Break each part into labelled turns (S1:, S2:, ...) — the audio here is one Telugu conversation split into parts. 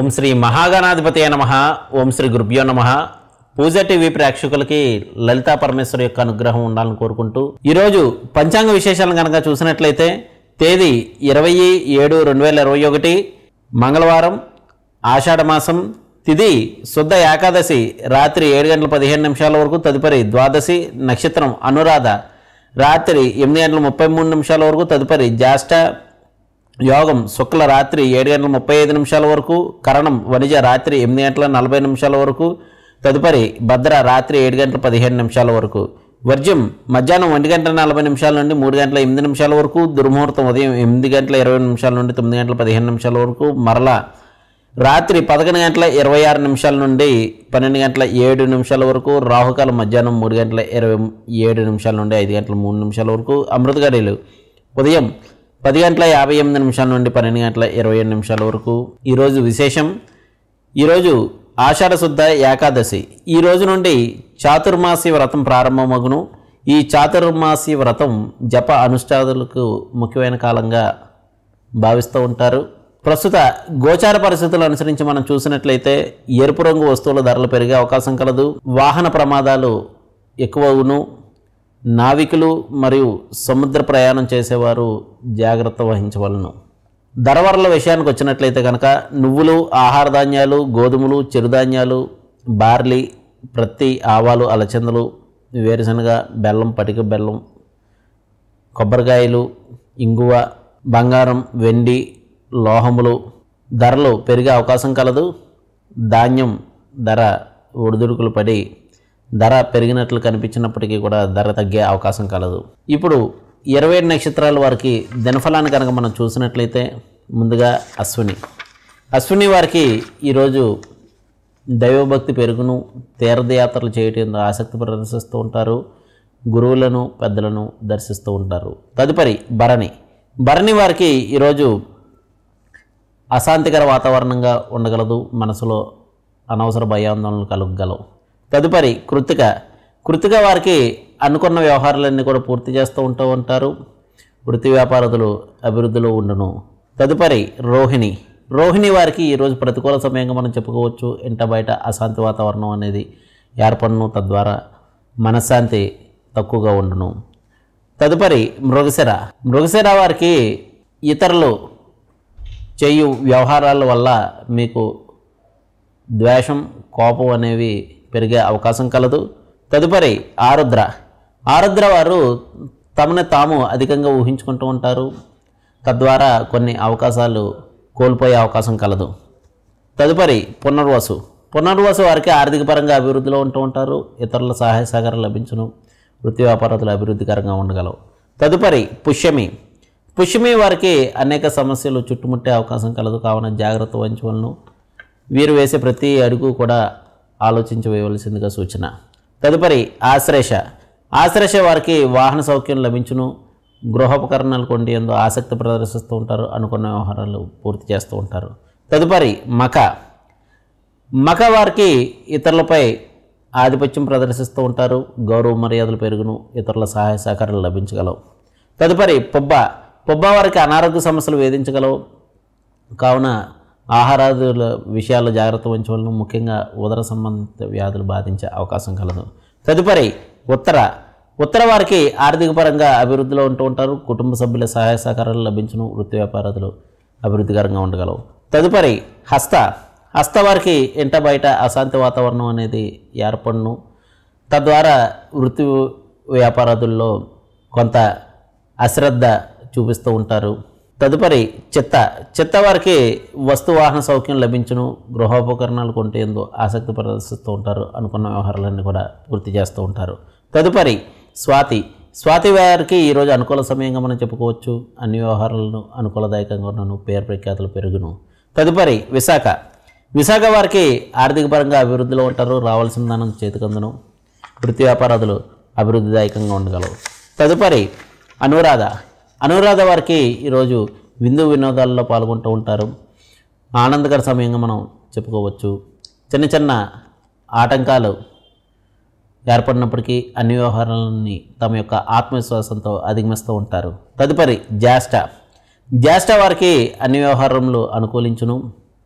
S1: శ్రీ మహాగణాధిపతి నమ ఓం శ్రీ గురుభ్యో నమ పూజ టీవీ ప్రేక్షకులకి లలితా పరమేశ్వరి యొక్క అనుగ్రహం ఉండాలని కోరుకుంటూ ఈరోజు పంచాంగ విశేషాలను కనుక చూసినట్లయితే తేదీ ఇరవై ఏడు రెండు వేల ఇరవై ఒకటి మంగళవారం ఆషాఢ మాసం తిథి శుద్ధ ఏకాదశి రాత్రి ఏడు గంటల పదిహేను నిమిషాల వరకు తదుపరి ద్వాదశి నక్షత్రం అనురాధ రాత్రి ఎనిమిది గంటల ముప్పై మూడు నిమిషాల వరకు తదుపరి జ్యేష్ఠ యోగం శుక్ల రాత్రి ఏడు గంటల ముప్పై ఐదు నిమిషాల వరకు కరణం వనిజ రాత్రి ఎనిమిది గంటల నలభై నిమిషాల వరకు తదుపరి భద్ర రాత్రి ఏడు గంటల పదిహేను నిమిషాల వరకు వర్జ్యం మధ్యాహ్నం ఒంటి గంటల నలభై నిమిషాల నుండి మూడు గంటల ఎనిమిది నిమిషాల వరకు దుర్ముహూర్తం ఉదయం ఎనిమిది గంటల ఇరవై నిమిషాల నుండి తొమ్మిది గంటల పదిహేను నిమిషాల వరకు మరలా రాత్రి పదకొండు గంటల ఇరవై ఆరు నిమిషాల నుండి పన్నెండు గంటల ఏడు నిమిషాల వరకు రాహుకాలం మధ్యాహ్నం మూడు గంటల ఇరవై ఏడు నిమిషాల నుండి ఐదు గంటల మూడు నిమిషాల వరకు అమృత గడియలు ఉదయం పది గంటల యాభై ఎనిమిది నిమిషాల నుండి పన్నెండు గంటల ఇరవై ఏడు నిమిషాల వరకు ఈరోజు విశేషం ఈరోజు ఆషాఢ శుద్ధ ఏకాదశి ఈ రోజు నుండి చాతుర్మాసి వ్రతం ప్రారంభమగును ఈ చాతుర్మాసి వ్రతం జప అనుష్ఠాదులకు ముఖ్యమైన కాలంగా భావిస్తూ ఉంటారు ప్రస్తుత గోచార పరిస్థితులు అనుసరించి మనం చూసినట్లయితే ఎరుపు రంగు వస్తువుల ధరలు పెరిగే అవకాశం కలదు వాహన ప్రమాదాలు ఎక్కువవును నావికులు మరియు సముద్ర ప్రయాణం చేసేవారు జాగ్రత్త వహించవలను ధరవరల విషయానికి వచ్చినట్లయితే కనుక నువ్వులు ఆహార ధాన్యాలు గోధుమలు చిరుధాన్యాలు బార్లీ ప్రత్తి ఆవాలు అలచందలు వేరుశనగ బెల్లం పటిక బెల్లం కొబ్బరికాయలు ఇంగువ బంగారం వెండి లోహములు ధరలు పెరిగే అవకాశం కలదు ధాన్యం ధర ఒడిదుడుకులు పడి ధర పెరిగినట్లు కనిపించినప్పటికీ కూడా ధర తగ్గే అవకాశం కలదు ఇప్పుడు ఇరవై ఏడు నక్షత్రాల వారికి దినఫలాన్ని కనుక మనం చూసినట్లయితే ముందుగా అశ్విని అశ్విని వారికి ఈరోజు దైవభక్తి పెరుగును తీర్థయాత్రలు చేయటం ఆసక్తి ప్రదర్శిస్తూ ఉంటారు గురువులను పెద్దలను దర్శిస్తూ ఉంటారు తదుపరి భరణి భరణి వారికి ఈరోజు అశాంతికర వాతావరణంగా ఉండగలదు మనసులో అనవసర భయాందోళనలు కలగగలవు తదుపరి కృతిక కృతిక వారికి అనుకున్న వ్యవహారాలన్నీ కూడా పూర్తి చేస్తూ ఉంటూ ఉంటారు వృత్తి వ్యాపారతులు అభివృద్ధిలో ఉండును తదుపరి రోహిణి రోహిణి వారికి ఈరోజు ప్రతికూల సమయంగా మనం చెప్పుకోవచ్చు ఇంట బయట అశాంతి వాతావరణం అనేది ఏర్పడును తద్వారా మనశ్శాంతి తక్కువగా ఉండును తదుపరి మృగశిర మృగశిర వారికి ఇతరులు చేయు వ్యవహారాల వల్ల మీకు ద్వేషం కోపం అనేవి పెరిగే అవకాశం కలదు తదుపరి ఆరుద్ర ఆరుద్ర వారు తమని తాము అధికంగా ఊహించుకుంటూ ఉంటారు తద్వారా కొన్ని అవకాశాలు కోల్పోయే అవకాశం కలదు తదుపరి పునర్వసు పునర్వసు వారికి ఆర్థిక పరంగా అభివృద్ధిలో ఉంటూ ఉంటారు ఇతరుల సహాయ సహకారం లభించును వృత్తి వ్యాపారతులు అభివృద్ధికరంగా ఉండగలవు తదుపరి పుష్యమి పుష్యమి వారికి అనేక సమస్యలు చుట్టుముట్టే అవకాశం కలదు కావున జాగ్రత్త వహించవలను వీరు వేసే ప్రతి అడుగు కూడా ఆలోచించి వేయవలసిందిగా సూచన తదుపరి ఆశ్లేష ఆశ్లేష వారికి వాహన సౌఖ్యం లభించును గృహోపకరణాలు కొండి ఎందు ఆసక్తి ప్రదర్శిస్తూ ఉంటారు అనుకున్న వ్యవహారాలు పూర్తి చేస్తూ ఉంటారు తదుపరి మక మక వారికి ఇతరులపై ఆధిపత్యం ప్రదర్శిస్తూ ఉంటారు గౌరవ మర్యాదలు పెరుగును ఇతరుల సహాయ సహకారాలు లభించగలవు తదుపరి పొబ్బ పొబ్బ వారికి అనారోగ్య సమస్యలు వేధించగలవు కావున ఆహారాదుల విషయాల్లో జాగ్రత్త వహించవలను ముఖ్యంగా ఉదర సంబంధిత వ్యాధులు బాధించే అవకాశం కలదు తదుపరి ఉత్తర ఉత్తర వారికి ఆర్థిక పరంగా అభివృద్ధిలో ఉంటూ ఉంటారు కుటుంబ సభ్యుల సహాయ సహకారాలు లభించును వృత్తి వ్యాపారాలు అభివృద్ధికరంగా ఉండగలవు తదుపరి హస్త హస్త వారికి ఇంట బయట అశాంతి వాతావరణం అనేది ఏర్పడును తద్వారా వృత్తి వ్యాపారాదుల్లో కొంత అశ్రద్ధ చూపిస్తూ ఉంటారు తదుపరి చిత్త చిత్త వారికి వస్తు వాహన సౌఖ్యం లభించును గృహోపకరణాలు కొంటేందు ఆసక్తి ప్రదర్శిస్తూ ఉంటారు అనుకున్న వ్యవహారాలన్నీ కూడా పూర్తి చేస్తూ ఉంటారు తదుపరి స్వాతి స్వాతి వారికి ఈరోజు అనుకూల సమయంగా మనం చెప్పుకోవచ్చు అన్ని వ్యవహారాలను అనుకూలదాయకంగా ఉన్నాను పేరు ప్రఖ్యాతులు పెరుగును తదుపరి విశాఖ విశాఖ వారికి ఆర్థిక పరంగా అభివృద్ధిలో ఉంటారు రావాల్సిన దానం చేతికందును వృత్తి వ్యాపారాదులు అభివృద్ధిదాయకంగా ఉండగలవు తదుపరి అనురాధ అనురాధ వారికి ఈరోజు విందు వినోదాల్లో పాల్గొంటూ ఉంటారు ఆనందకర సమయంగా మనం చెప్పుకోవచ్చు చిన్న చిన్న ఆటంకాలు ఏర్పడినప్పటికీ అన్ని వ్యవహారాలని తమ యొక్క ఆత్మవిశ్వాసంతో అధిగమిస్తూ ఉంటారు తదుపరి జ్యేష్ఠ జ్యేష్ఠ వారికి అన్ని వ్యవహారములు అనుకూలించును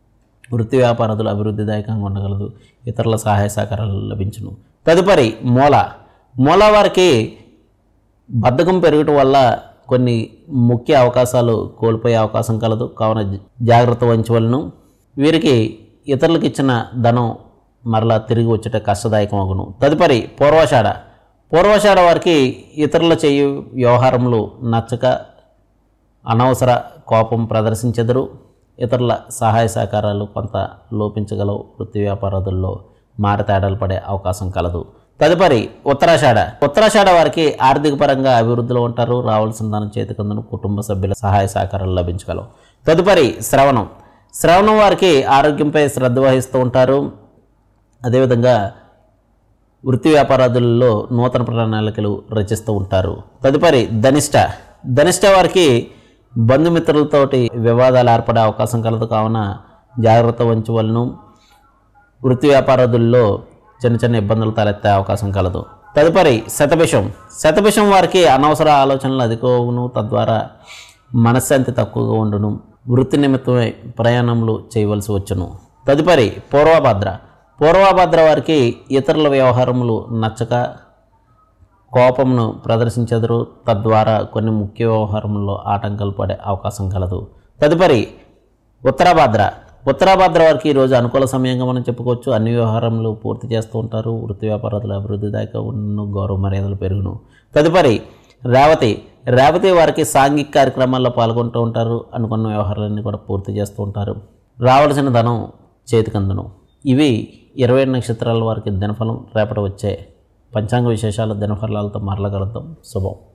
S1: వృత్తి వ్యాపారదులు అభివృద్ధిదాయకంగా ఉండగలదు ఇతరుల సహాయ సహకారాలు లభించును తదుపరి మూల మూల వారికి బద్ధకం పెరగటం వల్ల కొన్ని ముఖ్య అవకాశాలు కోల్పోయే అవకాశం కలదు కావున జ- జాగ్రత్త వహించవలను వీరికి ఇతరులకు ఇచ్చిన ధనం మరలా తిరిగి వచ్చేట కష్టదాయకం అగును తదుపరి పూర్వాషాఢ పూర్వాషాఢ వారికి ఇతరుల చేయు వ్యవహారములు నచ్చక అనవసర కోపం ప్రదర్శించెదరు ఇతరుల సహాయ సహకారాలు కొంత లోపించగలవు వృత్తి వ్యాపారాదుల్లో మారతేడాలు పడే అవకాశం కలదు తదుపరి ఉత్తరాషాఢ ఉత్తరాషాఢ వారికి ఆర్థిక పరంగా అభివృద్ధిలో ఉంటారు రావాల్సిన ధనం చేతికందును కుటుంబ సభ్యుల సహాయ సహకారాలు లభించగలవు తదుపరి శ్రవణం శ్రవణం వారికి ఆరోగ్యంపై శ్రద్ధ వహిస్తూ ఉంటారు అదేవిధంగా వృత్తి వ్యాపారాదులలో నూతన ప్రణాళికలు రచిస్తూ ఉంటారు తదుపరి ధనిష్ట ధనిష్ట వారికి బంధుమిత్రులతోటి వివాదాలు ఏర్పడే అవకాశం కలదు కావున జాగ్రత్త వహించవలను వృత్తి వ్యాపారాదుల్లో చిన్న చిన్న ఇబ్బందులు తలెత్తే అవకాశం కలదు తదుపరి శతభిషం శతభిషం వారికి అనవసర ఆలోచనలు అధికవును తద్వారా మనశ్శాంతి తక్కువగా ఉండును వృత్తి నిమిత్తమై ప్రయాణములు చేయవలసి వచ్చును తదుపరి పూర్వభద్ర పూర్వభద్ర వారికి ఇతరుల వ్యవహారములు నచ్చక కోపమును ప్రదర్శించెదరు తద్వారా కొన్ని ముఖ్య వ్యవహారంలో ఆటంకాలు పడే అవకాశం కలదు తదుపరి ఉత్తరాభద్ర ఉత్తరాభద్ర వారికి ఈరోజు అనుకూల సమయంగా మనం చెప్పుకోవచ్చు అన్ని వ్యవహారములు పూర్తి చేస్తూ ఉంటారు వృత్తి వ్యాపారాలు అభివృద్ధి దాకా ఉన్న గౌరవ మర్యాదలు పెరుగును తదుపరి రేవతి రేవతి వారికి సాంఘిక కార్యక్రమాల్లో పాల్గొంటూ ఉంటారు అనుకున్న వ్యవహారాలన్నీ కూడా పూర్తి చేస్తూ ఉంటారు రావాల్సిన ధనం చేతికందును ఇవి ఇరవై ఏడు నక్షత్రాల వారికి దినఫలం రేపటి వచ్చే పంచాంగ విశేషాల దినఫలాలతో మరలగలుగుతాం శుభం